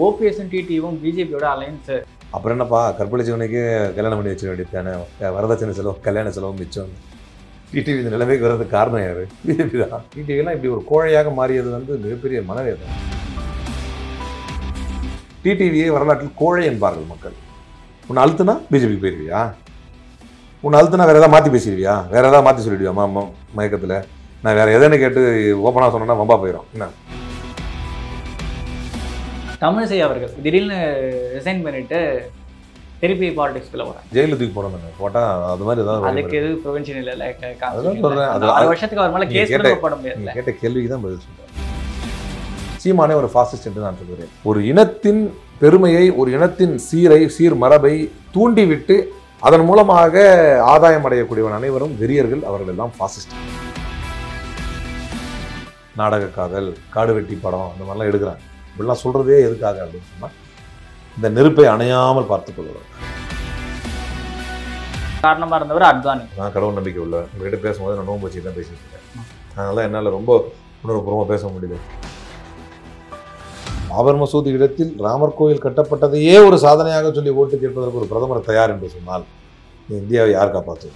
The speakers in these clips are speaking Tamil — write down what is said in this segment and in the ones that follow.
ஓபிஎஸும் டிடியும் பிஜேபியோட அலையன்ஸ் அப்புறம் என்னப்பா கற்பழிச்சவனுக்கு கல்யாணம் பண்ணி வச்சிட வேண்டியதானே வரதட்சணை செலவு கல்யாண செலவு மிச்சம் டிடிவி இந்த நிலைமைக்கு வர்றதுக்கு காரணம் யாரு பிஜேபி தான் டிடிவிலாம் இப்படி ஒரு கோழையாக மாறியது வந்து மிகப்பெரிய மனவேதனை டிடிவியை வரலாற்றில் கோழை என்பார்கள் மக்கள் உன்னை அழுத்துனா பிஜேபி போயிருவியா உன்னை அழுத்துனா வேற ஏதாவது மாற்றி பேசிடுவியா வேற ஏதாவது மாற்றி சொல்லிடுவியா மா மா- மயக்கத்தில் நான் வேற எதைன்னு கேட்டு ஓப்பனாக சொன்னேன்னா வம்பா போயிடும் என்ன தமிழிசை அவர்கள் திடீர்னு ரிசைன் பண்ணிட்டு திருப்பி பாலிடிக்ஸ்குள்ள வராங்க ஜெயிலில் தூக்கி போடணும் போட்டால் அது மாதிரி ஏதாவது வழி அதுக்கு எது ப்ரொவென்ஷன் இல்ல அதான் சொல்றேன். அது- ஆறு வருஷத்துக்கு அவர் மேல நீங்க கேஸ் கேட்ட- போட நீங்க முடியாதுல்ல கேட்ட கேள்விக்கு தான் பதில் சொல்றேன் சீமானே ஒரு ஃபாசிஸ்ட் என்று நான் சொல்கிறேன் ஒரு இனத்தின் பெருமையை ஒரு இனத்தின் சீரை சீர் மரபை தூண்டிவிட்டு அதன் மூலமாக ஆதாயம் அடையக்கூடியவன் அனைவரும் வெறியர்கள் அவர்கள் எல்லாம் ஃபாசிஸ்ட் நாடக காதல் காடு வெட்டி படம் அந்த மாதிரிலாம் எடுக்கிறாங்க இப்படிலாம் சொல்றதே எதுக்காக அப்படின்னு சொன்னா இந்த நெருப்பை அணையாமல் பார்த்துக் கொள்கிறோம் காரணமா இருந்தவர் அத்வானி நான் கடவுள் நம்பிக்கை உள்ள உங்ககிட்ட பேசும்போது நான் நோன்பு வச்சு தான் பேசிட்டு இருக்கேன் அதனால என்னால் ரொம்ப உணர்வுபூர்வமாக பேச முடியல பாபர் மசூதி இடத்தில் ராமர் கோயில் கட்டப்பட்டதையே ஒரு சாதனையாக சொல்லி ஓட்டு கேட்பதற்கு ஒரு பிரதமர் தயார் என்று சொன்னால் இந்த இந்தியாவை யார் காப்பாற்றுவது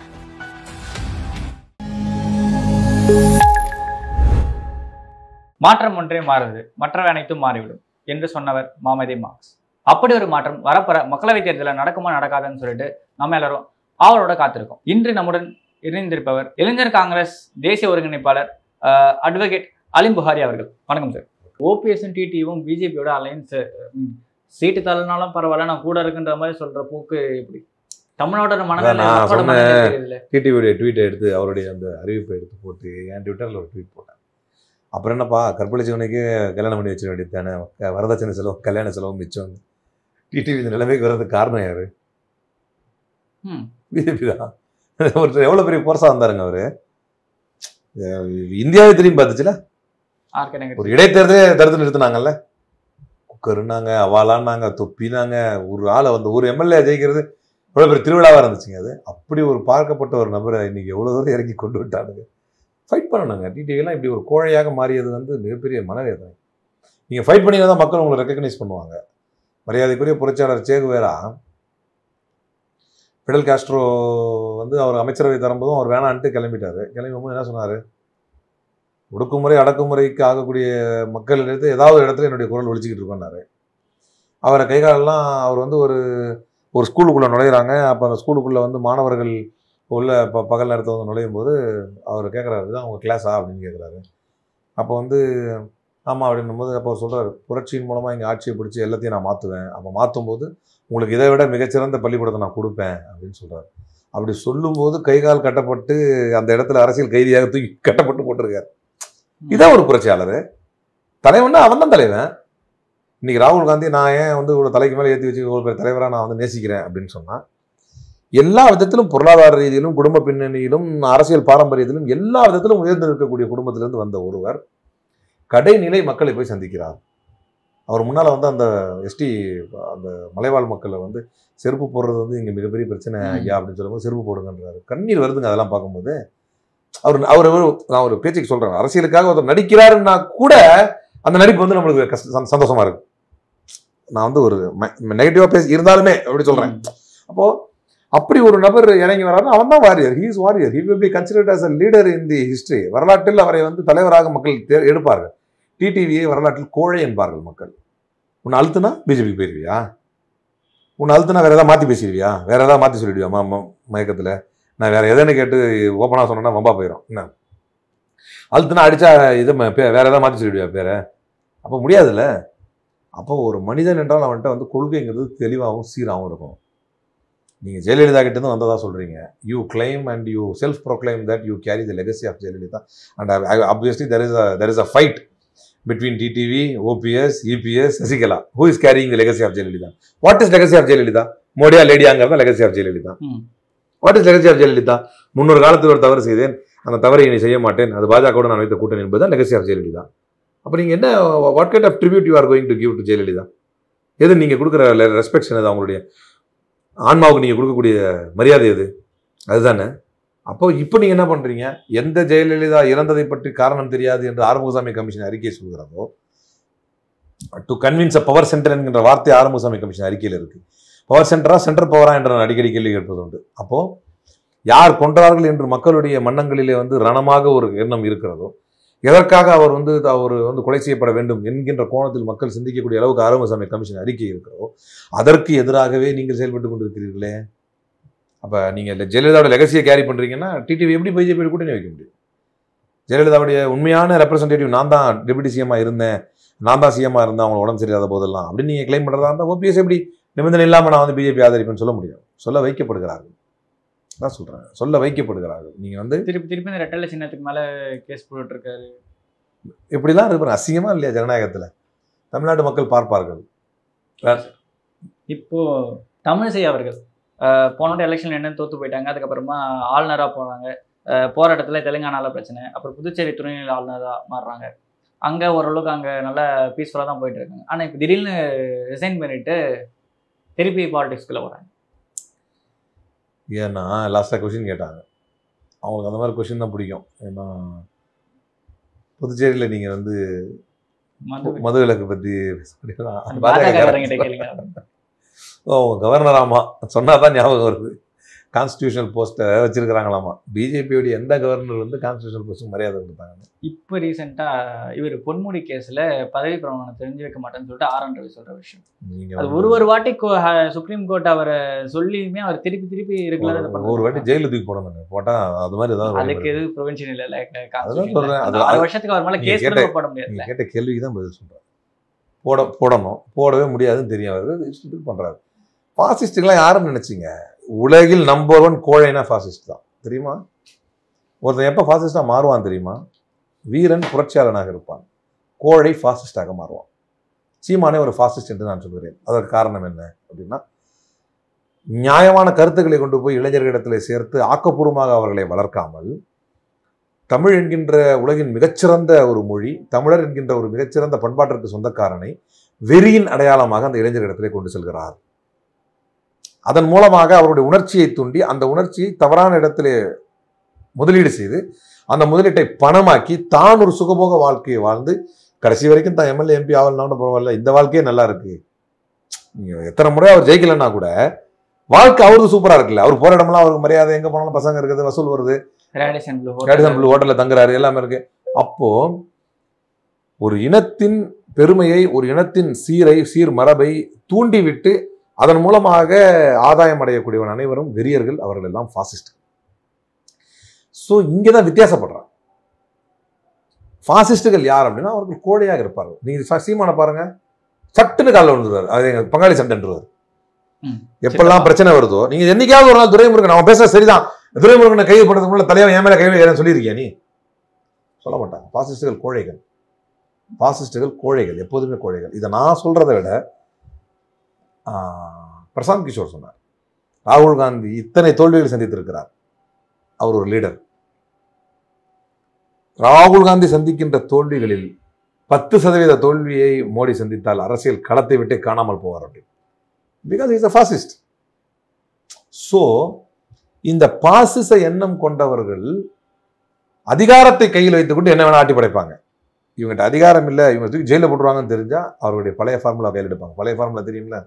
மாற்றம் ஒன்றே மாறுது மற்றவை அனைத்தும் மாறிவிடும் என்று சொன்னவர் மாமதி மார்க்ஸ் அப்படி ஒரு மாற்றம் வரப்போற மக்களவைத் தேர்தலில் நடக்குமா நடக்காதுன்னு சொல்லிட்டு நம்ம எல்லாரும் ஆவலோட காத்திருக்கோம் இன்று நம்முடன் இணைந்திருப்பவர் இளைஞர் காங்கிரஸ் தேசிய ஒருங்கிணைப்பாளர் அட்வொகேட் அலிம் புகாரி அவர்கள் வணக்கம் சார் ஓபிஎஸும் டிடியும் பிஜேபியோட அலையன்ஸ் சீட்டு தள்ளினாலும் பரவாயில்ல நான் கூட இருக்குன்ற மாதிரி சொல்ற போக்கு எப்படி தமிழ்நாட்டோட மனநிலை அதான் நான் மக்களோட சொன்னேன். மனநிலை தெரியுதுல்ல டிடிவியுடைய ட்வீட்டை எடுத்து அவருடைய அந்த அறிவிப்பை எடுத்து போட்டு என் ட்விட்டரில் ஒரு ட்வீட் போட்டேன் அப்புறம் என்னப்பா கற்பழிச்சவனுக்கு கல்யாணம் பண்ணி வச்சிட வேண்டியதானே வரதட்சணை செலவு கல்யாண செலவு மிச்சம் டிடிவி இந்த நிலைமைக்கு வர்றதுக்கு காரணம் யாரு ம். பிஜேபி தான் ஒரு எவ்வளோ பெரிய போர்ஸாக வந்தாருங்க அவரு அஹ் இந்தியாவே திரும்பி பார்த்துச்சுல ஆர்கே நகர் ஒரு இடைத்தேர்தலே தடுத்து நிறுத்தினாங்கல்ல குக்கருனாங்க அவாலான்னாங்க தொப்பினாங்க ஒரு ஆளை வந்து ஒரு எம்எல்ஏ ஜெயிக்கிறது இவ்வளோ பெரிய திருவிழாவாக இருந்துச்சுங்க அது அப்படி ஒரு பார்க்கப்பட்ட ஒரு நபரை இன்னைக்கு எவ்வளோ தூரம் இறங்கி கொண்டு விட்டானுங்க ஃபைட் பண்ணணுங்க டிடிவிலாம் இப்படி ஒரு கோழையாக மாறியது வந்து மிகப்பெரிய மனவேதனை நீங்கள் ஃபைட் பண்ணினா தான் மக்கள் உங்களை ரெக்கக்னைஸ் பண்ணுவாங்க மரியாதைக்குரிய புரட்சியாளர் சேகுவேரா பிடல் காஸ்ட்ரோ வந்து அவர் அமைச்சரவை தரும்போதும் அவர் வேணான்ட்டு கிளம்பிட்டாரு கிளம்பும்போது என்ன சொன்னார் ஒடுக்குமுறை அடக்குமுறைக்கு ஆகக்கூடிய மக்களிடத்து ஏதாவது இடத்துல என்னுடைய குரல் ஒழிச்சிக்கிட்டு இருக்கோன்னாரு அவரை கைகாலெல்லாம் அவர் வந்து ஒரு ஒரு ஸ்கூலுக்குள்ளே நுழையிறாங்க அப்போ அந்த ஸ்கூலுக்குள்ளே வந்து மாணவர்கள் உள்ள ப பகல் நேரத்தில் வந்து நுழையும் போது அவர் கேட்குறாரு இதுதான் உங்கள் கிளாஸா அப்படின்னு கேட்குறாரு அப்போ வந்து ஆமாம் அப்படின்னும் போது அப்போ அவர் சொல்கிறார் புரட்சியின் மூலமாக இங்கே ஆட்சியை பிடிச்சி எல்லாத்தையும் நான் மாற்றுவேன் அப்போ மாற்றும் போது உங்களுக்கு இதை விட மிகச்சிறந்த பள்ளிக்கூடத்தை நான் கொடுப்பேன் அப்படின்னு சொல்கிறார் அப்படி சொல்லும்போது கைகால் கட்டப்பட்டு அந்த இடத்துல அரசியல் கைதியாக தூக்கி கட்டப்பட்டு போட்டிருக்காரு இதான் ஒரு புரட்சியாளர் தலைவன்னா அவன் தான் தலைவன் இன்னைக்கு ராகுல் காந்தி நான் ஏன் வந்து இவ்வளோ தலைக்கு மேலே ஏற்றி வச்சு இவ்வளோ பெரிய தலைவராக நான் வந்து நேசிக்கிறேன் அப்படின்னு சொன்னால் எல்லா விதத்திலும் பொருளாதார ரீதியிலும் குடும்ப பின்னணியிலும் அரசியல் பாரம்பரியத்திலும் எல்லா விதத்திலும் உயர்ந்து இருக்கக்கூடிய குடும்பத்திலிருந்து வந்த ஒருவர் கடைநிலை மக்களை போய் சந்திக்கிறார் அவர் முன்னால் வந்து அந்த எஸ்டி அந்த மலைவாழ் மக்களை வந்து செருப்பு போடுறது வந்து இங்கே மிகப்பெரிய பிரச்சனை ம். ஐயா அப்படின்னு சொல்லும்போது செருப்பு போடுங்கன்றாரு கண்ணீர் வருதுங்க அதெல்லாம் பார்க்கும்போது அவர் அவர் ஒரு- நான் ஒரு பேச்சுக்கு சொல்றேன் அரசியலுக்காக ஒருத்தர் நடிக்கிறாருன்னா கூட அந்த நடிப்பு வந்து நம்மளுக்கு கஷ்ட சந்த- சந்தோஷமா இருக்கு நான் வந்து ஒரு நெகட்டிவா பேசி இருந்தாலுமே அப்படி சொல்றேன் அப்போ அப்படி ஒரு நபர் இறங்கி வராருன்னா அவன் தான் warrior he is warrior he will be considered as a leader in the history வரலாற்றில் அவரை வந்து தலைவராக மக்கள் தே- எடுப்பார்கள் டிடிவியை வரலாற்றில் கோழை என்பார்கள் மக்கள் உன்னை அழுத்துனா பிஜேபி போயிருவியா உன்னை அழுத்துனா வேற ஏதாவது மாற்றி பேசிடுவியா வேற ஏதாவது மாற்றி சொல்லிடுவியா மா மா- மயக்கத்தில் நான் வேற எதைன்னு கேட்டு ஓப்பனாக சொன்னேன்னா வம்பா போயிடும் என்ன அழுத்துனா அடிச்சா இதை ம- பே- வேற ஏதாவது மாற்றி சொல்லிடுவியா பேரை அப்போ முடியாதுல்ல அப்போ ஒரு மனிதன் என்றால் அவன்கிட்ட வந்து கொள்கைங்கிறது தெளிவாகவும் சீராகவும் இருக்கும் நீங்கள் ஜெயலலிதா கிட்டேருந்து வந்ததா சொல்கிறீங்க you claim and you self proclaim that you carry the legacy of Jayalalithaa and obviously there is a there is a fight between TTV OPS EPS Sasikala who is carrying the legacy of Jayalalithaa what is legacy of Jayalalithaa மோடியா லேடியாங்கிறத legacy of Jayalalithaa hmm. What is legacy of Jayalalithaa முன்னொரு காலத்தில் ஒரு தவறு செய்தேன் அந்த தவறை இனி செய்ய மாட்டேன் அது பாஜகவோட நான் வைத்த கூட்டணி என்பது தான் லெகசி ஆஃப் ஜெயலலிதா அப்போ நீங்கள் என்ன what kind of tribute you are going to give to Jayalalithaa எது நீங்கள் கொடுக்குற ரெஸ்பெக்ஷன் அது அவங்களுடைய ஆன்மாவுக்கு நீங்கள் கொடுக்கக்கூடிய மரியாதை எது அதுதானே அப்போ இப்போ நீங்கள் என்ன பண்ணுறீங்க எந்த ஜெயலலிதா இறந்ததை பற்றி காரணம் தெரியாது என்று ஆறுமுகசாமி கமிஷன் அறிக்கை சொல்கிறதோ to convince a power centre என்கின்ற வார்த்தை ஆறுமுகசாமி கமிஷன் அறிக்கையில் இருக்கு பவர் சென்டரா சென்டர் பவரா என்ற நான் அடிக்கடி கேள்வி கேட்பது உண்டு அப்போ யார் கொன்றார்கள் என்று மக்களுடைய மன்னங்களிலே வந்து ரணமாக ஒரு எண்ணம் இருக்கிறதோ எதற்காக அவர் வந்து அவர் வந்து கொலை செய்யப்பட வேண்டும் என்கின்ற கோணத்தில் மக்கள் சிந்திக்கக்கூடிய அளவுக்கு ஆறுமுகசாமி கமிஷன் அறிக்கை இருக்கிறதோ அதற்கு எதிராகவே நீங்கள் செயல்பட்டு கொண்டிருக்கிறீர்களே அப்போ நீங்கள் ஜெயலலிதாவோட லெகசியை கேரி பண்ணுறீங்கன்னா டிடிவி எப்படி பிஜேபி கூட்டணி வைக்க முடியும் ஜெயலலிதாவுடைய உண்மையான ரெப்ரசன்டேட்டிவ் நான் தான் டெபுட்டி சிஎம்மாக இருந்தேன் நான் தான் சிஎம்மாக இருந்தேன் அவங்க உடம்பு சரியாத போதெல்லாம் அப்படின்னு நீங்கள் கிளைம் பண்ணுறதா இருந்தால் ஓபிஎஸ் எப்படி நிபந்தனை இல்லாமல் நான் வந்து பிஜேபி ஆதரிப்பேன்னு சொல்ல முடியும் சொல்ல வைக்கப்படுகிறார்கள் தான் சொல்கிறேன் சொல்ல வைக்கப்படுகிறார்கள் நீங்கள் வந்து திருப்பி திருப்பி இந்த ரெட்டலை சின்னத்துக்கு மேல கேஸ் போட்டுட்டு இருக்காரு இப்படிலாம் இருக்கு பாருங்க. அசிங்கமா இல்லையா ஜனநாயகத்தில் தமிழ்நாட்டு மக்கள் பார்ப்பார்கள் இப்போ தமிழிசை அவர்கள் அஹ், போன எலெக்ஷன் என்ன தோத்து போயிட்டாங்க அதுக்கப்புறமா ஆளுநராக போனாங்க அஹ், போராட்டத்துல தெலுங்கானால பிரச்சனை அப்புறம் புதுச்சேரி துணைநிலை ஆளுநராக மாறுறாங்க அங்க ஓரளவுக்கு அங்க நல்லா பீஸ்ஃபுல்லாக தான் போயிட்டு இருக்காங்க ஆனா இப்போ திடீர்னு ரிசைன் பண்ணிட்டு திருப்பி பாலிடிக்ஸ்குள்ள வராங்க ஏன்னா லாஸ்ட்டாக கொஷின் கேட்டாங்க அவங்களுக்கு அந்த மாதிரி கொஷின் தான் பிடிக்கும் ஏன்னா புதுச்சேரியில் நீங்கள் வந்து மது மது விலக்கு பற்றி பாஜகக்காரங்கிட்ட கேளுங்க ஓ கவர்னர் ஆமா சொன்னா தான் ஞாபகம் வருது கான்ஸ்டியூஷனல் போஸ்ட்டை வச்சிருக்கிறாங்களாமா பிஜேபியோடைய எந்த கவர்னர் வந்து கான்ஸ்டியூஷனல் போஸ்ட்டுக்கு மரியாதை கொடுத்தாங்க இப்போ ரீசெண்டா இவர் பொன்முடி கேஸ்ல பதவி பிரமாணம் தெரிஞ்சு வைக்க மாட்டேன்னு சொல்லிட்டு ஆர் என் ரவி சொல்ற விஷயம் நீங்க அது வந்து ஒரு ஒரு வாட்டி கோ- ஹ- சுப்ரீம் கோர்ட் அவரை சொல்லியுமே அவர் திருப்பி திருப்பி ரெகுலரா ஒரு- ஒரு வாட்டி ஜெயிலு தூக்கி போடணுங்க போட்டா அது மாதிரி ஏதாவது வழி அதுக்கு வருது. எது ப்ரொவின்ஷன் இல்ல அதெல்லாம் சொல்றேன். அது- ஆறு அது- வருஷத்துக்கு அவர் மேல நீங்க கேஸ் கேட்ட- கூட போட முடியாது நீங்க கேட்ட கேள்விக்கு தான் பதில் சொல்றேன் போட போடணும் போடவே முடியாதுன்னு தெரியும் அவரு இஷ்டத்துக்கு பண்றாரு ஃபாசிஸ்டுக்கெல்லாம் யாரும் நினைச்சீங்க உலகில் நம்பர் ஒன் கோழைனா ஃபாசிஸ்ட் தான் தெரியுமா ஒருத்தன் எப்போ ஃபாசிஸ்டா மாறுவான் தெரியுமா வீரன் புரட்சியாளனாக இருப்பான் கோழை ஃபாசிஸ்டாக மாறுவான் சீமானே ஒரு ஃபாசிஸ்ட் என்று நான் சொல்கிறேன் அதற்கு காரணம் என்ன அப்படின்னா நியாயமான கருத்துக்களை கொண்டு போய் இளைஞர்களிடத்தில் சேர்த்து ஆக்கப்பூர்வமாக அவர்களை வளர்க்காமல் தமிழ் என்கின்ற உலகின் மிகச்சிறந்த ஒரு மொழி தமிழர் என்கின்ற ஒரு மிகச்சிறந்த பண்பாட்டிற்கு சொந்தக்காரனை வெறியின் அடையாளமாக அந்த இளைஞர்களிடத்திலே கொண்டு செல்கிறார் அதன் மூலமாக அவருடைய உணர்ச்சியை தூண்டி அந்த உணர்ச்சியை தவறான இடத்திலே முதலீடு செய்து அந்த முதலீட்டை பணமாக்கி தான் ஒரு சுகபோக வாழ்க்கையை வாழ்ந்து கடைசி வரைக்கும் தான் எம்எல்ஏ எம்பி ஆகலனாலும் பரவாயில்ல இந்த வாழ்க்கையே நல்லா இருக்கு நீங்க எத்தனை முறை அவர் ஜெயிக்கலன்னா கூட வாழ்க்கை அவருக்கு சூப்பரா இருக்குல்ல அவர் போற இடமெல்லாம் அவருக்கு மரியாதை எங்க போனாலும் பசங்க இருக்குது வசூல் வருது ரேடிசன் ப்ளூ ரேடிசன் ப்ளூ ஹோட்டல்ல தங்குறாரு எல்லாமே இருக்கு அப்போ ஒரு இனத்தின் பெருமையை ஒரு இனத்தின் சீரை சீர் மரபை தூண்டிவிட்டு அதன் மூலமாக ஆதாயம் அடையக்கூடியவன் அனைவரும் வெறியர்கள் அவர்கள் எல்லாம் ஃபாசிஸ்ட் ஸோ இங்கே தான் வித்தியாசப்படுறான் ஃபாசிஸ்டுகள் யார் அப்படின்னா அவர்கள் கோழையாக இருப்பார்கள் நீங்க சீமான பாருங்க சட்டுன்னு காலில் விழுந்துருவார் அது எங்க பங்காளி சண்டைன்றார் ம். எப்பெல்லாம் பிரச்சனை வருதோ நீங்க என்னைக்காவது ஒரு நாள் துரைமுருகன் அவன் பேசுற சரிதான் துரைமுருகனை கைது பண்ணுறதுக்கு முன்னாடி தலைவன் என் மேல கை வைக்கிறேன்னு சொல்லியிருக்கியா நீ சொல்ல மாட்டாங்க பாசிஸ்டுகள் கோழைகள் பாசிஸ்டுகள் கோழைகள் எப்போதுமே கோழைகள் இதை நான் சொல்றதை விட ஆஹ், பிரசாந்த் கிஷோர் சொன்னார் ராகுல் காந்தி இத்தனை தோல்விகளை சந்தித்திருக்கிறார் அவர் ஒரு லீடர் ராகுல் காந்தி சந்திக்கின்ற தோல்விகளில் பத்து சதவீத தோல்வியை மோடி சந்தித்தால் அரசியல் களத்தை விட்டே காணாமல் போவார் அப்படி because is a fascist so இந்த பாசிச எண்ணம் கொண்டவர்கள் அதிகாரத்தை கையில் வைத்துக்கொண்டு என்ன வேணா ஆட்டி படைப்பாங்க இவங்ககிட்ட அதிகாரம் இல்லை இவங்க தூக்கி ஜெயிலில் போட்டுருவாங்கன்னு தெரிஞ்சா அவருடைய பழைய ஃபார்முலா கையில் எடுப்பாங்க பழைய ஃபார்முலா தெரியுங்களா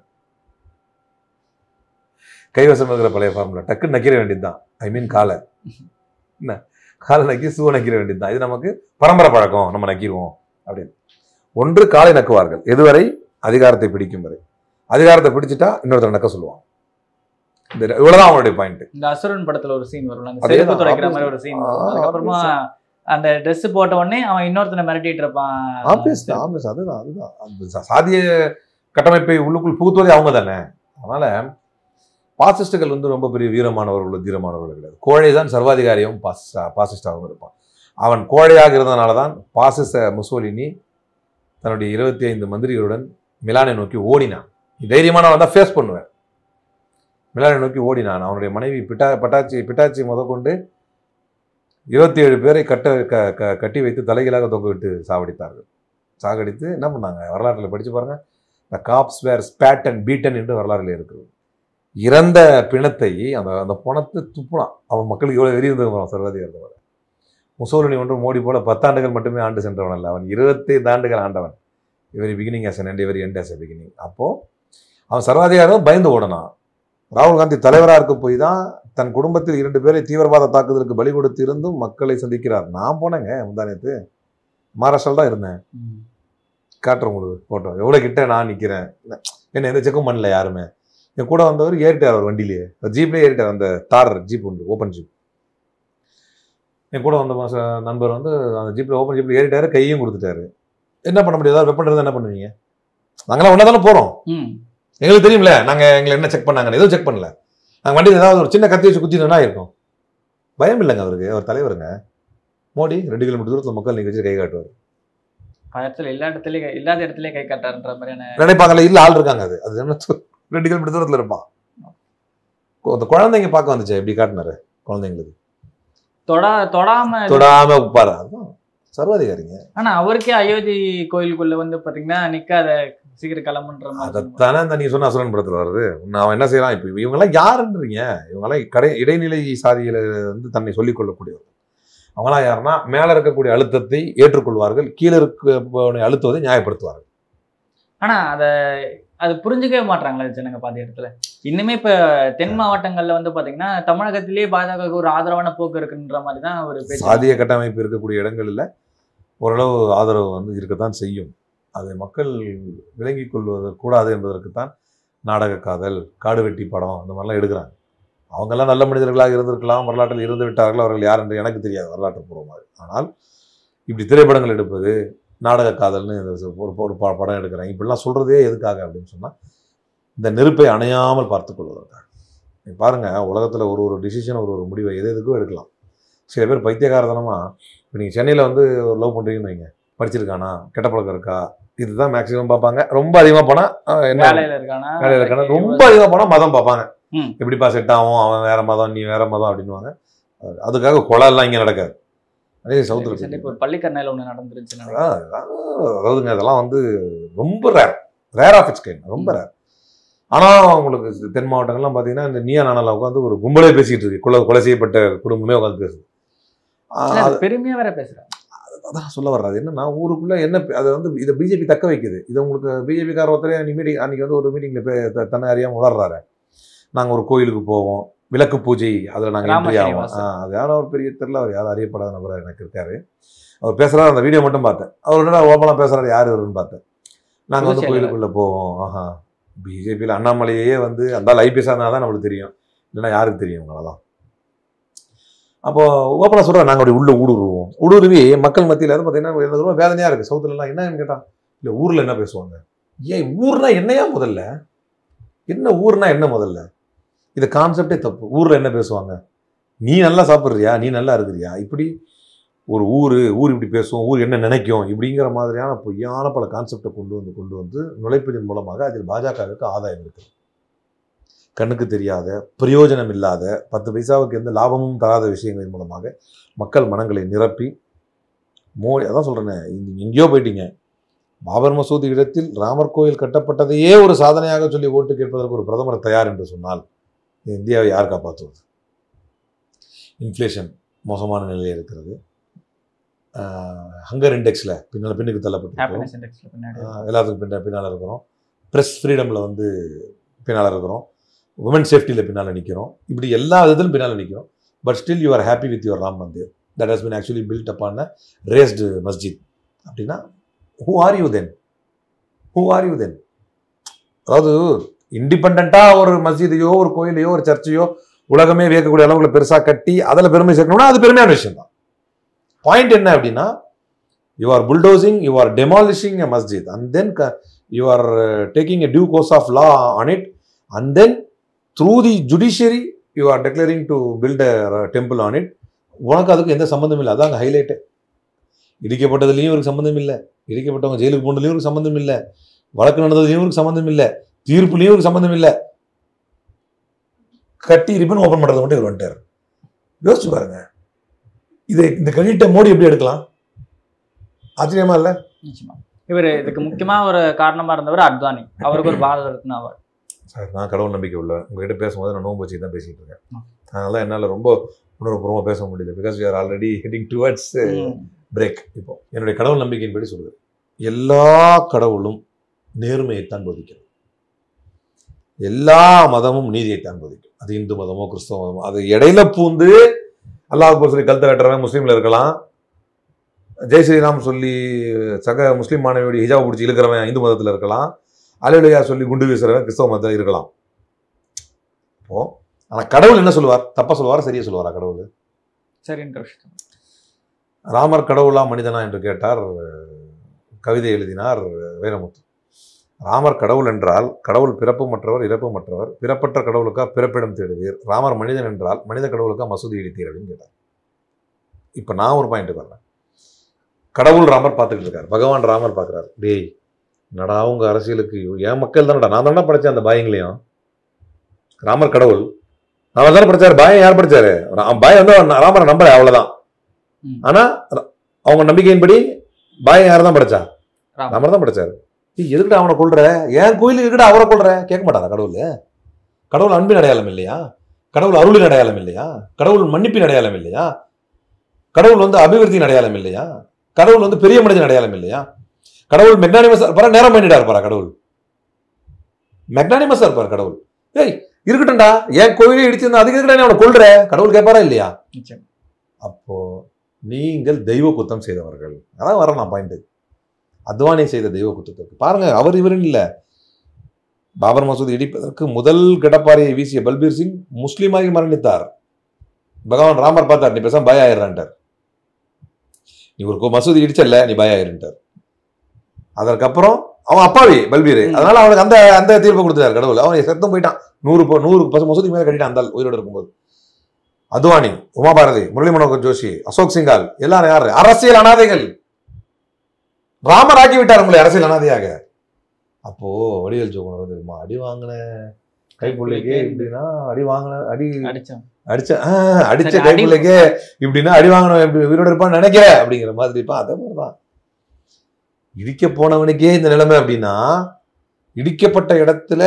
கைவசம் இருக்கிற பழைய ஃபார்முலா டக்குன்னு நக்கிற வேண்டியதுதான் ஐ மீன் காலை என்ன காலை நக்கி சூ நக்கிற வேண்டியதுதான் இது நமக்கு பரம்பரை பழக்கம் நம்ம நக்கிடுவோம் அப்படின்னு ஒன்று காலை நக்குவார்கள் எதுவரை அதிகாரத்தை பிடிக்கும் வரை அதிகாரத்தை பிடிச்சிட்டா இன்னொருத்தர் நக்க சொல்லுவான் இந்த இவ்வளவுதான் அவனுடைய பாயிண்ட் இந்த அசுரன் படத்துல ஒரு சீன் வரும்ல அந்த அதே செருப்பு தான், துடைக்கிற obvious. மாதிரி ஒரு சீன் வரும் ஆ, அதுக்கப்புறமா அந்த Dress போட்ட உடனே அவன் இன்னொருத்தனை மிரட்டிட்டு இருப்பான் ஆப்வியஸ் தான் ஆப்வியஸ் அதுதான் அதுதான் அந்த சா- சாதிய கட்டமைப்பை உள்ளுக்குள் புகுத்துவதே அவங்க தானே அதனால பாசிஸ்டுகள் வந்து ரொம்ப பெரிய வீரமானவர்களோ தீரமானவர்கள் கிடையாது கோழை தான் சர்வாதிகாரியும் பாசிஸ்டா பாசிஸ்டாகவும் இருப்பான் அவன் கோழையாக இருந்தனால தான் பாசிச முசோலினி தன்னுடைய இருபத்தி ஐந்து மந்திரிகளுடன் மிலானை நோக்கி ஓடினான் நீ தைரியமானவன் தான் ஃபேஸ் பண்ணுவேன் மிலானை நோக்கி ஓடினான் அவனுடைய மனைவி பிட்டா பட்டாச்சி பிட்டாச்சி முதற்கொண்டு இருபத்தி ஏழு பேரை கட்ட க க கட்டி வைத்து தலைகீழாக தொங்க விட்டு சாவடித்தார்கள் சாகடித்து என்ன பண்ணாங்க வரலாற்றில் படித்து பாருங்க the cops were spat and beaten என்று வரலாறுல இருக்குது இறந்த பிணத்தை அந்த அந்த பணத்தை துப்புனான் அவன் மக்களுக்கு எவ்வளோ வெறி இருந்தவன் சர்வாதிகாரத்தை வர முசோலினி ஒன்று மோடி போல பத்தாண்டுகள் மட்டுமே ஆண்டு சென்றவன் அல்ல அவன் இருபத்தைந்து ஆண்டுகள் ஆண்டவன் every beginning has an end every end has a beginning அப்போது அவன் சர்வாதிகாரம் பயந்து ஓடனான் ராகுல் காந்தி தலைவராக இருக்க போய் தான் தன் குடும்பத்தில் இரண்டு பேரை தீவிரவாத தாக்குதலுக்கு பலி கொடுத்து இருந்தும் மக்களை சந்திக்கிறார் நான் போனேங்க முந்தானேத்து மகாராஷ்டிராவில் தான் இருந்தேன் காட்டுறேன் உங்களுக்கு ஃபோட்டோ எவ்வளோ கிட்ட நான் நிற்கிறேன் என்ன எந்த செக்கும் பண்ணல யாருமே என் கூட வந்தவர் ஏறிட்டார் அவர் வண்டியிலேயே ஜீப்லேயே ஏறிட்டார் அந்த தார் ஜீப் உண்டு ஓப்பன் ஜீப் என் கூட வந்த மாச நண்பர் வந்து அந்த ஜீப்பில் ஓப்பன் ஜீப்பில் ஏறிட்டாரு கையும் கொடுத்துட்டாரு என்ன பண்ண முடியாது ஏதாவது வெப்பன் இருந்தால் என்ன பண்ணுவீங்க நாங்களாம் ஒன்றா தானே போகிறோம் ம் எங்களுக்கு தெரியும்ல நாங்கள் எங்களை என்ன செக் பண்ணாங்கன்னு எதுவும் செக் பண்ணல நாங்கள் வண்டியில் ஏதாவது ஒரு சின்ன கத்தி வச்சு குத்தினா இருக்கும் பயம் இல்லைங்க அவருக்கு அவர் தலைவருங்க மோடி ரெண்டு கிலோமீட்டர் தூரத்தில் மக்கள் நீங்கள் வச்சு கை காட்டுவார் இடத்துல எல்லா இடத்துலயும் இல்லாத இடத்துலயும் கை காட்டாருன்ற மாதிரியான நினைப்பாங்கல்ல இல்ல ஆள் இருக்காங்க அது அது என்ன சொல்- ரெண்டு கிலோமீட்டர் தூரத்துல இருப்பான் கொ- அந்த குழந்தைங்க பார்க்க வந்துச்சு எப்படி காட்டினாரு குழந்தைங்களுக்கு தொடா தொடாம தொடாம உப்பாரு அதுதான் சர்வாதிகாரிங்க ஆனா அவருக்கே அயோத்தி கோயிலுக்குள்ள வந்து பாத்தீங்கன்னா நிக்காத சீக்கிரம் கிளம்புன்ற மாதிரி அதைத்தானே அந்த நீங்க சொன்ன அசுரன் படத்துல வருது நான் அவன் என்ன செய்யறான் இப்போ இவங்கெல்லாம் யாருன்றீங்க இவங்கெல்லாம் கடை இடைநிலை சாதியில வந்து தன்னை சொல்லிக் கொள்ளக்கூடியவர்கள் அவங்களாம் யாருன்னா மேல இருக்கக்கூடிய அழுத்தத்தை ஏற்றுக்கொள்வார்கள் கீழே இருக்க அழுத்துவதை நியாயப்படுத்துவார்கள் ஆனா அத அது புரிஞ்சுக்கவே மாட்றாங்களே ஜனங்க பாதி இடத்துல இன்னுமே இப்ப தென் மாவட்டங்கள்ல வந்து பாத்தீங்கன்னா தமிழகத்திலேயே பாஜக ஒரு ஆதரவான போக்கு இருக்குன்ற மாதிரி தான் ஒரு பேச்சு சாதிய கட்டமைப்பு இருக்கக்கூடிய இடங்களில் ஓரளவு ஆதரவு வந்து இருக்கத்தான் செய்யும் அதை மக்கள் விளங்கிக் கொள்வது கூடாது என்பதற்குத்தான் நாடக காதல் காடு வெட்டி படம் அந்த மாதிரிலாம் எடுக்கிறாங்க அவங்கெல்லாம் நல்ல மனிதர்களாக இருந்திருக்கலாம் வரலாற்றில் இருந்து விட்டார்கள் அவர்கள் யார் என்று எனக்கு தெரியாது வரலாற்று பூர்வமாக ஆனால் இப்படி திரைப்படங்கள் எடுப்பது நாடக காதல்னு இந்த ஒரு ஒரு ப- படம் எடுக்கிறாங்க இப்படிலாம் சொல்கிறதே எதுக்காக அப்படின்னு சொன்னால் இந்த நெருப்பை அணையாமல் பார்த்து கொள்வதற்காக நீ பாருங்கள் உலகத்தில் ஒரு ஒரு டிசிஷன் ஒரு ஒரு முடிவை எது எதுக்கோ எடுக்கலாம் சில பேர் பைத்தியகாரத்தனமாக இப்போ நீங்கள் சென்னையில் வந்து ஒரு லவ் பண்ணுறீங்கன்னு வைங்க படிச்சிருக்கானா கெட்ட பழக்கம் இருக்கா இதுதான் மேக்ஸிமம் பார்ப்பாங்க ரொம்ப அதிகமாக போனால் என்ன வேலையில இருக்கானா வேலையில் இருக்கானா ரொம்ப அதிகமாக போனால் மதம் பார்ப்பாங்க ம். எப்படிப்பா செட் ஆகும் அவன் வேற மதம் நீ வேற மதம் அப்படின்னுவாங்க அது- அதுக்காக கொலை எல்லாம் இங்கே நடக்காது அதே சரி, சவுத்தில் இப்ப ஒரு பள்ளிக்கரணையில ஒண்ணு நடந்துருச்சு நினைக்கிறேன். அதாவதுங்க அதெல்லாம் வந்து ரொம்ப rare rare of its kind ரொம்ப ரேர் ஆனால் உங்களுக்கு தென் மாவட்டங்கள்லாம் பார்த்தீங்கன்னா இந்த நீயா நானில் உட்காந்து ஒரு கும்பலே பேசிக்கிட்டு இருக்கு கொலை கொலை செய்யப்பட்ட குடும்பமே உட்காந்து பேசுது ஆ, இல்ல, அது பெருமையா வேற பேசுறாங்க அதான் சொல்ல வர்றது என்னன்னா ஊருக்குள்ள என்ன பே- அதை வந்து இதை பிஜேபி தக்க வைக்குது இது உங்களுக்கு பிஜேபி கார ஒருத்தரே அன்னைக்கு மீட்டிங் அன்னைக்கு வந்து ஒரு மீட்டிங்ல தன்னை அறியாம உளர்றாரு நாங்க ஒரு கோயிலுக்கு போவோம் விளக்கு பூஜை அதுல நாங்க ராம என்ட்ரி ஆவோம் ஸ்ரீனிவாசன். ஆ, அது யாரோ ஒரு பெரிய தெரியல அவர் யாரும் அறியப்படாத நபர் எனக்கு இருக்காரு அவர் பேசுறாரு அந்த வீடியோ மட்டும் பார்த்தேன் அவர் என்ன ஓப்பனா பேசுறாரு யார் இவருன்னு பார்த்தேன் நாங்க வந்து பொதுச் செயலாளர். கோயிலுக்குள்ள போவோம் ஆஹா பிஜேபியில் அண்ணாமலையே வந்து அந்த ஐபிஎஸ் தான் நம்மளுக்கு தெரியும் இல்லைன்னா யாருக்கு தெரியும் உங்களெல்லாம் அப்போ ஓப்பனாக சொல்கிறேன் நாங்கள் அப்படி உள்ள ஊடுருவோம் ஊடுருவி மக்கள் மத்தியில் வந்து பார்த்தீங்கன்னா எனக்கு ரொம்ப வேதனையாக இருக்குது சவுத்துலலாம் என்னன்னு கேட்டால் இல்லை ஊரில் என்ன பேசுவாங்க ஏன் ஊர்னா என்னையா முதல்ல என்ன ஊர்னா என்ன முதல்ல இது கான்செப்டே தப்பு ஊரில் என்ன பேசுவாங்க நீ நல்லா சாப்பிட்றியா நீ நல்லா இருக்கிறியா இப்படி ஒரு ஊர் ஊர் இப்படி பேசுவோம் ஊர் என்ன நினைக்கும் இப்படிங்கிற மாதிரியான பொய்யான பல கான்செப்டை கொண்டு வந்து கொண்டு வந்து நுழைப்பதன் மூலமாக அதில் பாஜகவுக்கு ஆதாயம் இருக்குது கண்ணுக்கு தெரியாத பிரயோஜனம் இல்லாத பத்து பைசாவுக்கு எந்த லாபமும் தராத விஷயங்களின் மூலமாக மக்கள் மனங்களை நிரப்பி மோடி அதான் சொல்கிறேனே நீங்கள் எங்கேயோ போயிட்டீங்க பாபர் மசூதி இடத்தில் ராமர் கோயில் கட்டப்பட்டதையே ஒரு சாதனையாக சொல்லி ஓட்டு கேட்பதற்கு ஒரு பிரதமர் தயார் என்று சொன்னால் இந்த இந்தியாவை யார் காப்பாற்றுவது இன்ஃப்ளேஷன் மோசமான நிலையில் இருக்கிறது ஹங்கர் இண்டெக்ஸில் பின்னால் பின்னுக்கு தள்ளப்பட்டிருக்கிறோம் ஹாப்பினஸ் இண்டெக்ஸ்ல பின்னாடி ஆஹ் எல்லாத்துக்கும் பின்ன பின்னால் இருக்கிறோம் ப்ரெஸ் ஃப்ரீடமில் வந்து பின்னால் இருக்கிறோம் உமன் சேஃப்டியில் பின்னால் நிற்கிறோம் இப்படி எல்லா இதிலும் பின்னால் நிற்கிறோம் but still you are happy with your Ram Mandir that has been actually built up on a razed masjid அப்படின்னா who are you then who are you then அதாவது இண்டிபெண்ட்டாக ஒரு மஸ்ஜிதையோ ஒரு கோயிலையோ ஒரு சர்ச்சையோ உலகமே வியக்கக்கூடிய அளவுல பெருசாக கட்டி அதில் பெருமை சேர்க்கணும்னா அது பெருமையான விஷயம் தான் பாயிண்ட் என்ன அப்படின்னா you are bulldozing you are demolishing a masjid and then you are taking a due course of law on it and then through the judiciary you are declaring to build a temple on it உனக்கு அதுக்கு எந்த சம்மந்தம் இல்லை அதான் ஹைலைட்டு இடிக்கப்பட்டதுலேயும் இவருக்கு சம்மந்தம் இல்லை இடிக்கப்பட்டவங்க ஜெயிலுக்கு போனதுலையும் இவருக்கு சம்மந்தம் இல்லை வழக்கு நடந்ததுலையும் இவருக்கு சம்மந்தம் இல்லை தீர்ப்புலையும் இவருக்கு சம்மந்தம் இல்லை கட்டி ரிப்பன் ஓப்பன் பண்ணுறது மட்டும் இவர் வந்துட்டார் யோசிச்சு பாருங்க இதை இந்த கிரெடிட்டை மோடி எப்படி எடுக்கலாம் ஆச்சரியமா இல்லை நிச்சயமா இவர் இதுக்கு முக்கியமா ஒரு காரணமா இருந்தவர் அத்வானி அவருக்கு ஒரு பாரத ரத்னா அவர் சார் நான் கடவுள் நம்பிக்கை உள்ள உங்ககிட்ட பேசும்போது நான் நோன்பு வச்சு தான் பேசிட்டு இருக்கேன் ஆ. அதனால என்னால் ரொம்ப உணர்வுபூர்வமாக பேச முடியல because you are already heading towards break இப்போ என்னுடைய கடவுள் நம்பிக்கையின்படி சொல்லுது எல்லா கடவுளும் நேர்மையைத்தான் போதிக்கிறது எல்லா மதமும் நீதியைத்தான் போதிக்கும் அது இந்து மதமோ கிறிஸ்தவ மதமோ அது இடையில பூந்து அல்லாஹ் சொல்லி கழுத்தை வெட்டுறவன் முஸ்லீம்ல இருக்கலாம் ஜெய் ஸ்ரீராம் சொல்லி சக முஸ்லீம் மாணவியோட ஹிஜாப் பிடிச்சி இழுக்கிறவன் இந்து மதத்தில் இருக்கலாம் அலுவலியா சொல்லி குண்டு வீசுறவன் கிறிஸ்தவ மதத்தில் இருக்கலாம் இப்போ ஆனா கடவுள் என்ன சொல்லுவார் தப்பா சொல்லுவாரா சரியா சொல்லுவாரா கடவுள் சரின்ற விஷயம் ராமர் கடவுளா மனிதனா என்று கேட்டார் கவிதை எழுதினார் வைரமுத்து ராமர் கடவுள் என்றால் கடவுள் பிறப்பு மற்றவர் இறப்பு மற்றவர் பிறப்பற்ற கடவுளுக்கா பிறப்பிடம் தேடுவீர் ராமர் மனிதன் என்றால் மனித கடவுளுக்கா மசூதி இடித்தீர் அப்படின்னு கேட்டார் இப்போ நான் ஒரு பாயிண்ட் வர்றேன் கடவுள் ராமர் பார்த்துக்கிட்டு இருக்கார் பகவான் ராமர் பார்க்குறாரு டேய் நடா உங்க அரசியலுக்கு என் மக்கள் தானடா நான் தானே படித்தேன் அந்த பாயங்களையும் ராமர் கடவுள் அவர் தானே படிச்சாரு பாயம் யார் படிச்சாரு ரா- பாயம் வந்து அவர் ராமரை நம்பல அவ்வளவுதான் ம். ஆனா ர- அவங்க நம்பிக்கையின்படி பாயம் யார் தான் படிச்சா ராமர். ராமர் தான் படிச்சாரு நீ எதுக்குடா அவனை கொள்ற ஏன் கோயிலுக்கு எதுக்குடா அவரை கொள்ற கேட்க மாட்டாரா கடவுள் கடவுள் அன்பின் அடையாளம் இல்லையா கடவுள் அருளின் அடையாளம் இல்லையா கடவுள் மன்னிப்பின் அடையாளம் இல்லையா கடவுள் வந்து அபிவிருத்தியின் அடையாளம் இல்லையா கடவுள் வந்து பெரிய மனிதன் அடையாளம் இல்லையா கடவுள் மெக்னானிமஸா இருப்பாரா நேரம் மைண்டடா இருப்பாரா கடவுள் மெக்னானிமஸா இருப்பார் கடவுள் ஏய் இருக்கட்டும்டா என் கோயிலே இடிச்சிருந்தா அதுக்கு எதுக்குடா நீ அவனை கொள்ற கடவுள் கேட்பாரா இல்லையா நிச்சயம் அப்போ நீங்கள் தெய்வ குத்தம் செய்தவர்கள் அதான் வரேன் நான் பாயிண்ட் அத்வானி செய்த தெய்வ குத்தத்திற்கு பாருங்க அவர் இவருன்னு இல்ல பாபர் மசூதி இடிப்பதற்கு முதல் கிடப்பாரியை வீசிய பல்பீர் சிங் முஸ்லீமாகி மரணித்தார் பகவான் ராமர் பார்த்தார் நீ பேசாம பய ஆயிடுறான்ட்டார் நீ ஒரு கோ- மசூதி இடிச்சல்ல நீ பய ஆயிருன்ட்டார் அதற்கப்புறம் அவன் அப்பாவி பல்பீர் ம். அதனால அவனுக்கு அந்த அந்த தீர்ப்பை கொடுத்தாரு கடவுள் அவன் செத்தும் போயிட்டான் நூறு போ- நூறு பசு மசூதிக்கு மேல கட்டிட்டான் அந்த ஆள் உயிரோடு இருக்கும்போது அத்வானி உமா பாரதி முரளி மனோகர் ஜோஷி அசோக் சிங்கால் எல்லாரும் யாரு அரசியல் அனாதைகள் ராமர் ஆக்கி விட்டார் உங்களை அரசியல் அனாதையாக அப்போ வடிவேல் ஜோகன் வந்து தெரியுமா அடி வாங்கின கைப்புள்ளைக்கே இப்படின்னா அடி வாங்கின அடி அடிச்சோம் அடிச்ச ஆ, அடிச்ச சரி, அடி- கைப்புள்ளைக்கே இப்படின்னா அடி வாங்கினவன் எப்படி உயிரோட இருப்பான்னு நினைக்கிற அப்படிங்கிற மாதிரி இருப்பான் அதே மாதிரிதான் இடிக்க போனவனுக்கே இந்த நிலைமை அப்படின்னா இடிக்கப்பட்ட இடத்துல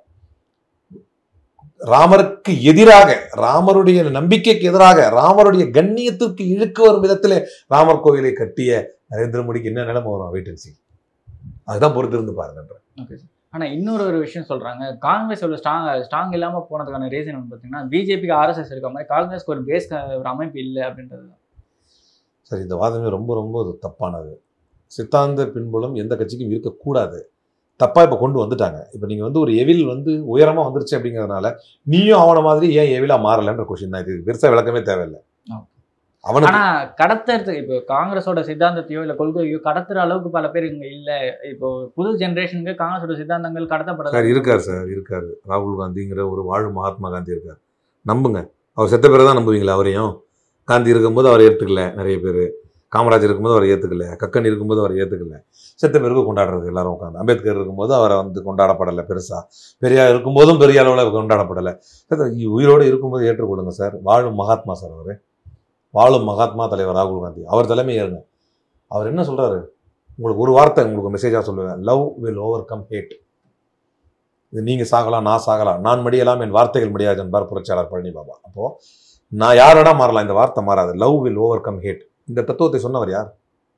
ராமருக்கு எதிராக ராமருடைய நம்பிக்கைக்கு எதிராக ராமருடைய கண்ணியத்திற்கு இழுக்க வரும் விதத்திலே ராமர் கோயிலை கட்டிய நரேந்திர மோடிக்கு என்ன நிலைமை வரும் வெயிட் சி அதுதான் பொறுத்து இருந்து பாருங்க ஓகே சார் ஆனா இன்னொரு ஒரு விஷயம் சொல்றாங்க காங்கிரஸ் ஒரு ஸ்ட்ராங் ஸ்ட்ராங் இல்லாம போனதுக்கான ரீசன் வந்து பாத்தீங்கன்னா பிஜேபிக்கு ஆர்எஸ்எஸ் இருக்க மாதிரி காங்கிரஸ்க்கு ஒரு பேஸ் ஒரு அமைப்பு இல்லை அப்படின்றது தான். சரி இந்த வாதமே ரொம்ப ரொம்ப அது தப்பானது சித்தாந்த பின்புலம் எந்த கட்சிக்கும் இருக்கக்கூடாது தப்பா இப்ப கொண்டு வந்துட்டாங்க இப்ப நீங்க வந்து ஒரு எவில் வந்து உயரமா வந்துருச்சு அப்படிங்கறதுனால நீயும் அவன மாதிரி ஏன் எவிலா மாறலன்ற கொஸ்டின் தான் இது பெருசா விளக்கமே தேவையில்லை ஆ. அவனுக்கு ஆனா கடத்துறது இப்போ காங்கிரஸோட சித்தாந்தத்தையோ இல்ல கொள்கையோ கடத்துற அளவுக்கு பல பேர் இங்க இல்ல இப்போ புது ஜெனரேஷனுக்கு காங்கிரஸோட சித்தாந்தங்கள் சார் கடத்தப்படல இருக்கார் சார் இருக்காரு ராகுல் காந்திங்கிற ஒரு வாழும் மகாத்மா காந்தி இருக்கார் நம்புங்க அவர் செத்த பிறகு தான் நம்புவீங்களா அவரையும் காந்தி இருக்கும்போது அவர் ஏற்றுக்கல நிறைய பேர் காமராஜர் இருக்கும்போது அவர் ஏற்றுக்கல கக்கன் இருக்கும்போது அவர் ஏற்றுக்கல செத்த பிறகு கொண்டாடுறது எல்லாரும் உட்காந்து அம்பேத்கர் இருக்கும்போது அவரை வந்து கொண்டாடப்படலை பெருசா பெரியார் இருக்கும்போதும் பெரிய அளவில் கொண்டாடப்படலை சார், உயிரோடு இருக்கும்போது ஏற்றுக்கொள்ளுங்க சார் வாழும் மகாத்மா சார் அவர் வாழும் மகாத்மா தலைவர் ராகுல் காந்தி அவர் தலைமை ஏறுங்க அவர் என்ன சொல்றாரு உங்களுக்கு ஒரு வார்த்தை உங்களுக்கு மெசேஜாக சொல்லுவேன் love will overcome hate இது நீங்க சாகலாம் நான் சாகலாம் நான் மடியலாம் என் வார்த்தைகள் முடியாது என்பார் புரட்சியாளர் பழனி பாபா அப்போ நான் யாரோட மாறலாம் இந்த வார்த்தை மாறாது love will overcome hate இந்த தத்துவத்தை சொன்னவர் யார்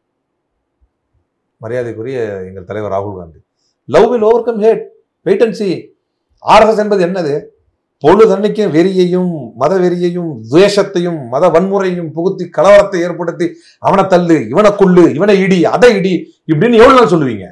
மரியாதைக்குரிய எங்கள் தலைவர் ராகுல் Gandhi love will overcome hate wait and see RSS என்பது என்னது பொழுதன்னைக்கும் வெறியையும் மத வெறியையும் துவேஷத்தையும் மத வன்முறையும் புகுத்தி கலவரத்தை ஏற்படுத்தி அவனை தள்ளு இவனை கொள்ளு இவனை இடி அதை இடி இப்படின்னு எவ்வளவு நாள் சொல்லுவீங்க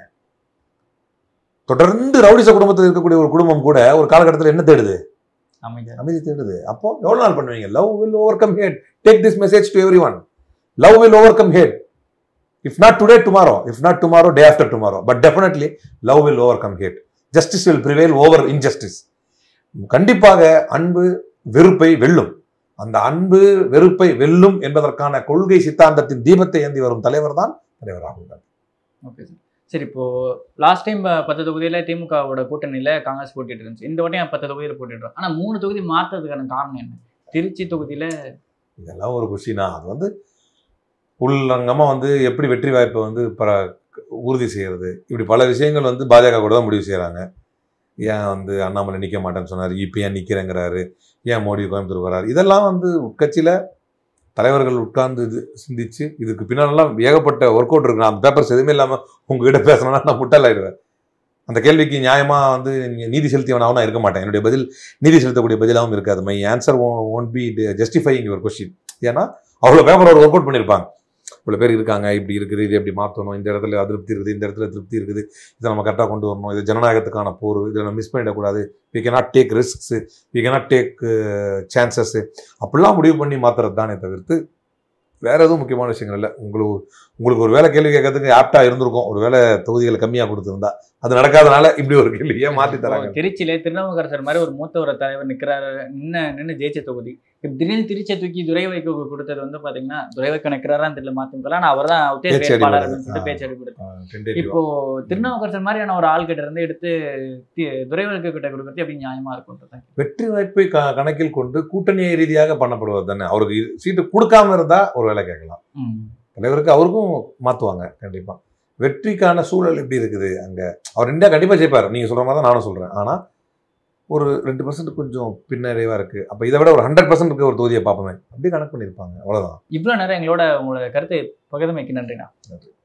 தொடர்ந்து ரவுடிச குடும்பத்தில் இருக்கக்கூடிய ஒரு குடும்பம் கூட ஒரு காலகட்டத்தில் என்ன தேடுது அமைச்சர் அமைதி தேடுது அப்போ எவ்வளவு நாள் பண்ணுவீங்க love will overcome hate take this message to everyone love will overcome hate if not today tomorrow if not tomorrow day after tomorrow but definitely love will overcome hate justice will prevail over injustice கண்டிப்பாக அன்பு வெறுப்பை வெல்லும் அந்த அன்பு வெறுப்பை வெல்லும் என்பதற்கான கொள்கை சித்தாந்தத்தின் தீபத்தை ஏந்தி வரும் தலைவர் தான் தலைவர் ராகுல் காந்தி ஓகே சார் சரி இப்போ லாஸ்ட் டைம் பத்து தொகுதியில திமுகவோட கூட்டணியில காங்கிரஸ் போட்டிட்டு இருந்துச்சு இந்த வாட்டியும் பத்து தொகுதியில போட்டிடுறோம் ஆனா மூணு தொகுதி மாத்ததுக்கான காரணம் என்ன திருச்சி தொகுதியில இதெல்லாம் ஒரு கொஸ்டினா அது வந்து உள்ளங்கமா வந்து எப்படி வெற்றி வாய்ப்பை வந்து பர உறுதி செய்யறது இப்படி பல விஷயங்கள் வந்து பாஜக கூட தான் முடிவு செய்கிறாங்க ஏன் வந்து அண்ணாமலை நிற்க மாட்டேன்னு சொன்னார் இப்போ ஏன் நிற்கிறேங்கிறாரு ஏன் மோடி கோயம்புத்தூர் வராரு இதெல்லாம் வந்து கட்சியில் தலைவர்கள் உட்கார்ந்து இது சிந்திச்சு இதுக்கு பின்னாலெல்லாம் ஏகப்பட்ட ஒர்க் அவுட் இருக்கு நான் அந்த பேப்பர்ஸ் எதுவுமே இல்லாமல் உங்ககிட்ட பேசணும்னா நான் முட்டாளாயிடுவேன் அந்த கேள்விக்கு நியாயமா வந்து நீங்க நீதி செலுத்தியவனாகவும் நான் இருக்க மாட்டேன் என்னுடைய பதில் நீதி செலுத்தக்கூடிய பதிலாகவும் இருக்காது my answer won't be justifying your question ஏன்னா அவ்வளோ பேப்பர் ஒரு ஒர்க் அவுட் பண்ணியிருப்பாங்க இவ்வளோ பேர் இருக்காங்க இப்படி இருக்குது இது எப்படி மாற்றணும் இந்த இடத்துல அதிருப்தி இருக்குது இந்த இடத்துல திருப்தி இருக்குது இதை நம்ம கரெக்டாக கொண்டு வரணும் இது ஜனநாயகத்துக்கான போர் இதில் நம்ம மிஸ் பண்ணிடக்கூடாது we cannot take risks we cannot take chances அப்படிலாம் முடிவு பண்ணி மாற்றுறது தானே தவிர்த்து வேற எதுவும் முக்கியமான விஷயங்கள் இல்லை உங்களுக்கு உங்களுக்கு ஒரு வேலை கேள்வி கேட்கறதுக்கு ஆப்டா இருந்திருக்கும் ஒரு வேலை தொகுதிகளை கம்மியாக கொடுத்துருந்தா அது நடக்காதனால இப்படி ஒரு கேள்வியை மாற்றி தராங்க இப்போ திருச்சியில திருநாவுக்கரசர் மாதிரி ஒரு மூத்த ஒரு தலைவர் நிக்கிறாரு நின்று நின்று ஜெயிச்ச தொகுதி இப்போ திடீர்னு திருச்சியை தூக்கி துரை வைக்க கொடுத்தது வந்து பாத்தீங்கன்னா துரை வைக்க நிக்கிறாரான்னு தெரியல மாத்தம் நான் அவர் தான் உத்தேச பேச்சு வேட்பாளர் அடிப்படை. அப்படின்னு சொல்லிட்டு ஆ. பேச்சு அடிப்படுது ஆ, tentative. இப்போ திருநாவுக்கரசர் மாதிரியான ஒரு ஆள் கிட்ட இருந்து எடுத்து தி- துரை வைக்க கிட்ட கொடுக்கறது எப்படி நியாயமா இருக்கும் வெற்றி வாய்ப்பை க கணக்கில் கொண்டு கூட்டணி ரீதியாக பண்ணப்படுவது தானே அவருக்கு இ- சீட்டு கொடுக்காம இருந்தா ஒரு வேலை கேட்கலாம் தலைவருக்கு அவருக்கும் மாற்றுவாங்க கண்டிப்பா வெற்றிக்கான சூழல் எப்படி இருக்குது அங்க அவர் இந்தியா கண்டிப்பா ஜெயிப்பார் நீங்க சொல்ற மாதிரி தான் நானும் சொல்றேன் ஆனா ஒரு ரெண்டு பர்சன்ட் கொஞ்சம் பின்னடைவா இருக்கு அப்ப இதை விட ஒரு ஹண்ட்ரட் பர்சன்ட் இருக்க ஒரு தொகுதியை பார்ப்போமே அப்படி கணக்கு பண்ணியிருப்பாங்க அவ்வளவுதான் இவ்வளவு நேரம் எங்களோட உங்களோட கருத்தை பகிர்ந்தமைக்கு நன்றிண்ணா நன்றி.